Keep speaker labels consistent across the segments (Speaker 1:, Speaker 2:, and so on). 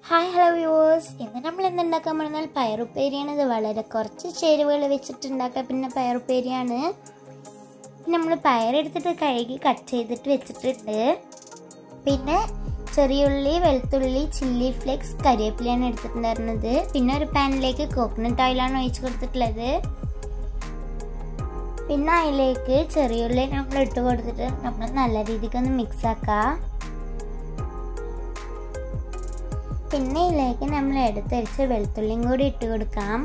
Speaker 1: hi hello viewers ഇന്ന് നമ്മൾ എന്തുണ്ടാക്കാൻ പറഞ്ഞാൽ പയറുപ്പേരിയാണ് ഇത് വളരെ കുറച്ച് ചേരുവകൾ വെച്ചിട്ട് ഉണ്ടാക്കുക പിന്നെ പയറുപ്പേരിയാണ് നമ്മൾ പയറെടുത്തിട്ട് കഴുകി കട്ട് ചെയ്തിട്ട് വെച്ചിട്ടുണ്ട് പിന്നെ ചെറിയുള്ളി വെളുത്തുള്ളി ചില്ലി ഫ്ലേക്സ് കരിവേപ്പിലയാണ് എടുത്തിട്ടുണ്ടായിരുന്നത് പിന്നെ ഒരു പാനിലേക്ക് കോക്കനട്ട് ഓയിലാണ് ഒഴിച്ച് കൊടുത്തിട്ടുള്ളത് പിന്നെ അതിലേക്ക് ചെറിയുള്ളി നമ്മൾ ഇട്ട് കൊടുത്തിട്ട് നമ്മൾ നല്ല രീതിക്ക് ഒന്ന് മിക്സ് ആക്കാം പിന്നെ ഇതിലേക്ക് നമ്മൾ എടുത്തരിച്ച് വെളുത്തുള്ളിയും കൂടി ഇട്ട് കൊടുക്കാം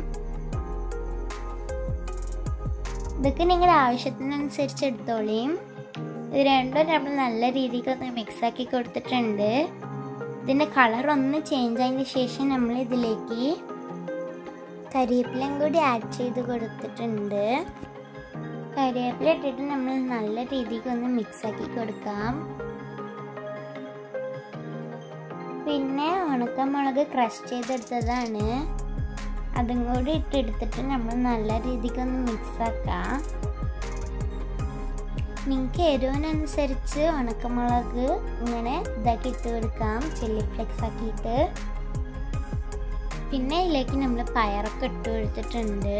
Speaker 1: ഇതൊക്കെ നിങ്ങളുടെ ആവശ്യത്തിനനുസരിച്ച് എടുത്തോളിയും ഇത് രണ്ടും നമ്മൾ നല്ല രീതിക്ക് ഒന്ന് മിക്സ് ആക്കി കൊടുത്തിട്ടുണ്ട് ഇതിൻ്റെ കളർ ഒന്ന് ചേഞ്ച് ആയതിന് ശേഷം നമ്മൾ ഇതിലേക്ക് കരിവേപ്പിലയും കൂടി ആഡ് ചെയ്ത് കൊടുത്തിട്ടുണ്ട് കരിവേപ്പില ഇട്ടിട്ട് നമ്മൾ നല്ല രീതിക്ക് ഒന്ന് മിക്സ് ആക്കി കൊടുക്കാം പിന്നെ ഉണക്കമുളക് ക്രഷ് ചെയ്തെടുത്തതാണ് അതും കൂടി ഇട്ടെടുത്തിട്ട് നമ്മൾ നല്ല രീതിക്ക് ഒന്ന് മിക്സ് ആക്കാം നിങ്ങൾക്ക് എരിവിനനുസരിച്ച് ഉണക്കമുളക് ഇങ്ങനെ ഇതാക്കി ഇട്ട് കൊടുക്കാം ചില്ലി ഫ്ലെക്സ് ആക്കിയിട്ട് പിന്നെ ഇതിലേക്ക് നമ്മൾ പയറൊക്കെ ഇട്ട് കൊടുത്തിട്ടുണ്ട്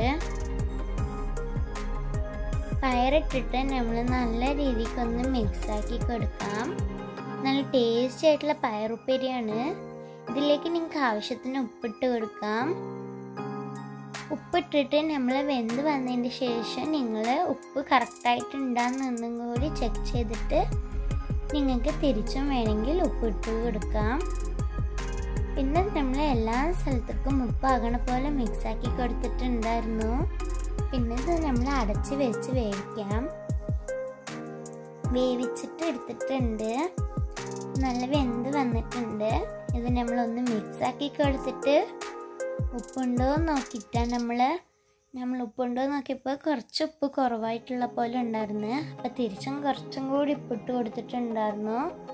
Speaker 1: പയറിട്ടിട്ട് നമ്മൾ നല്ല രീതിക്കൊന്ന് മിക്സ് ആക്കി കൊടുക്കാം നല്ല ടേസ്റ്റി ആയിട്ടുള്ള പയറുപ്പേരിയാണ് ഇതിലേക്ക് നിങ്ങൾക്ക് ആവശ്യത്തിന് ഉപ്പിട്ട് കൊടുക്കാം ഉപ്പിട്ടിട്ട് നമ്മൾ വെന്ത് വന്നതിന് ശേഷം നിങ്ങൾ ഉപ്പ് കറക്റ്റായിട്ട് ഉണ്ടാകുന്നൊന്നും കൂടി ചെക്ക് ചെയ്തിട്ട് നിങ്ങൾക്ക് തിരിച്ചും വേണമെങ്കിൽ ഉപ്പിട്ട് കൊടുക്കാം പിന്നെ നമ്മൾ എല്ലാ സ്ഥലത്തേക്കും ഉപ്പാകണ പോലെ മിക്സാക്കി കൊടുത്തിട്ടുണ്ടായിരുന്നു പിന്നെ ഇത് നമ്മൾ അടച്ച് വെച്ച് വേവിക്കാം വേവിച്ചിട്ട് എടുത്തിട്ടുണ്ട് നല്ല വെന്ത് വന്നിട്ടുണ്ട് ഇത് നമ്മളൊന്ന് മിക്സ് ആക്കി കൊടുത്തിട്ട് ഉപ്പുണ്ടോ നോക്കിയിട്ടാണ് നമ്മൾ നമ്മൾ ഉപ്പുണ്ടോ നോക്കിയപ്പോൾ കുറച്ച് ഉപ്പ് കുറവായിട്ടുള്ള പോലെ ഉണ്ടായിരുന്നു അപ്പോൾ തിരിച്ചും കുറച്ചും കൂടി ഉപ്പിട്ട് കൊടുത്തിട്ടുണ്ടായിരുന്നു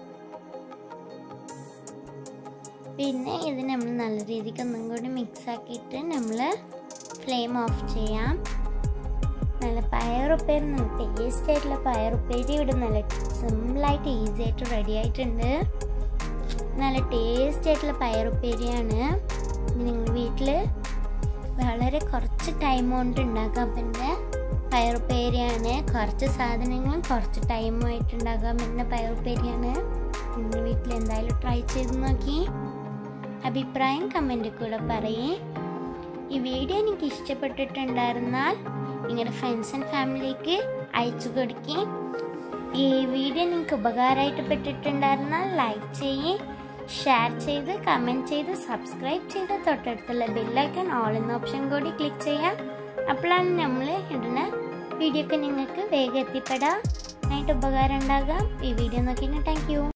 Speaker 1: പിന്നെ ഇത് നമ്മൾ നല്ല രീതിക്ക് ഒന്നും കൂടി മിക്സ് ആക്കിയിട്ട് നമ്മൾ ഫ്ലെയിം ഓഫ് ചെയ്യാം നല്ല പയറുപ്പേരി നല്ല ടേസ്റ്റ് ആയിട്ടുള്ള പയറുപ്പേരി ഇവിടെ നല്ല സിമ്പിളായിട്ട് ഈസി ആയിട്ട് റെഡി ആയിട്ടുണ്ട് നല്ല ടേസ്റ്റ് ആയിട്ടുള്ള പയറുപ്പേരിയാണ് നിങ്ങൾ വീട്ടിൽ വളരെ കുറച്ച് ടൈം കൊണ്ട് ഉണ്ടാക്കാൻ പറ്റുന്ന പയറുപ്പേരിയാണ് കുറച്ച് സാധനങ്ങളും കുറച്ച് ടൈമുമായിട്ട് ഉണ്ടാക്കാൻ പറ്റുന്ന പയറുപ്പേരിയാണ് നിങ്ങൾ വീട്ടിൽ എന്തായാലും ട്രൈ ചെയ്ത് നോക്കി അഭിപ്രായം കമൻറ്റിൽ കൂടെ പറയേ ഈ വീഡിയോ എനിക്ക് ഇഷ്ടപ്പെട്ടിട്ടുണ്ടായിരുന്നാൽ നിങ്ങളുടെ ഫ്രണ്ട്സ് ആൻഡ് ഫാമിലിക്ക് അയച്ചു കൊടുക്കുകയും ഈ വീഡിയോ നിങ്ങൾക്ക് ഉപകാരമായിട്ട് പെട്ടിട്ടുണ്ടായിരുന്നാൽ ലൈക്ക് ചെയ്യേ ഷെയർ ചെയ്ത് കമൻറ്റ് ചെയ്ത് സബ്സ്ക്രൈബ് ചെയ്ത് തൊട്ടടുത്തുള്ള ബെല്ലൈക്കൺ ഓൾ എന്ന ഓപ്ഷൻ കൂടി ക്ലിക്ക് ചെയ്യാം അപ്പോഴാണ് നമ്മൾ ഇടുന്ന വീഡിയോ ഒക്കെ നിങ്ങൾക്ക് വേഗം എത്തിപ്പെടാം ആയിട്ട് ഉപകാരം ഉണ്ടാകാം ഈ വീഡിയോ നോക്കിയിട്ട് താങ്ക് യു